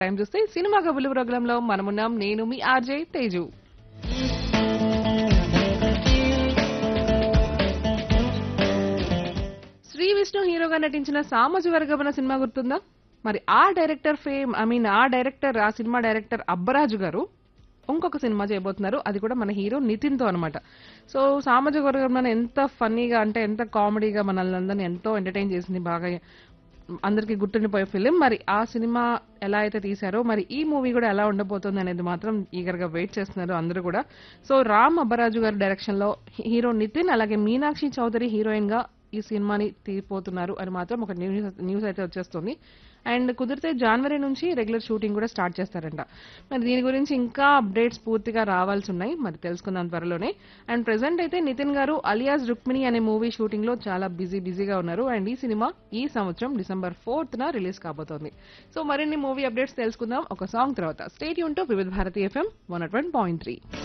time చూస్తే cinema కబుర్లు programme లో మనమున్నాం నేను మీ ఆర్జే తేజు శ్రీ విష్ణు హీరోగా నటించిన సామాజ వర్గమన సినిమా గుర్తుందా మరి ఆ డైరెక్టర్ ఫేమ్ ఐ మీన్ ఆ డైరెక్టర్ ఆ సినిమా డైరెక్టర్ అబ్బరాజు గారు ఇంకొక సినిమా చేయబోతున్నారు అది కూడా మన హీరో నితిన్ తో అనమాట సో సామాజిక వర్గం ఎంత ఫన్నీగా అంటే ఎంత కామెడీగా మనల్ని అందరినీ ఎంతో ఎంటర్టైన్ చేసింది బాగా అందరికి గుర్తుండిపోయే ఫిలిం మరి ఆ సినిమా ఎలా అయితే తీశారో మరి ఈ మూవీ కూడా ఎలా ఉండబోతుంది అనేది మాత్రం ఈగర్ గా వెయిట్ చేస్తున్నారు అందరూ కూడా సో రామ్ అబ్బరాజు గారి డైరెక్షన్ లో హీరో నితిన్ అలాగే మీనాక్షి చౌదరి హీరోయిన్ గా ఈ సినిమాని తీరిపోతున్నారు అని మాత్రం ఒక న్యూస్ న్యూస్ అయితే వచ్చేస్తుంది అండ్ కుదిరితే జనవరి నుంచి రెగ్యులర్ షూటింగ్ కూడా స్టార్ట్ చేస్తారంట మరి దీని గురించి ఇంకా అప్డేట్స్ పూర్తిగా రావాల్సి ఉన్నాయి మరి తెలుసుకుందాం త్వరలోనే అండ్ ప్రెసెంట్ అయితే నితిన్ గారు అలియాస్ రుక్మిణి అనే మూవీ షూటింగ్ లో చాలా బిజీ బిజీగా ఉన్నారు అండ్ ఈ సినిమా ఈ సంవత్సరం డిసెంబర్ ఫోర్త్ న రిలీజ్ కాబోతోంది సో మరిన్ని మూవీ అప్డేట్స్ తెలుసుకుందాం ఒక సాంగ్ తర్వాత స్టేట్ యూన్ to Vividh Bharati FM one point three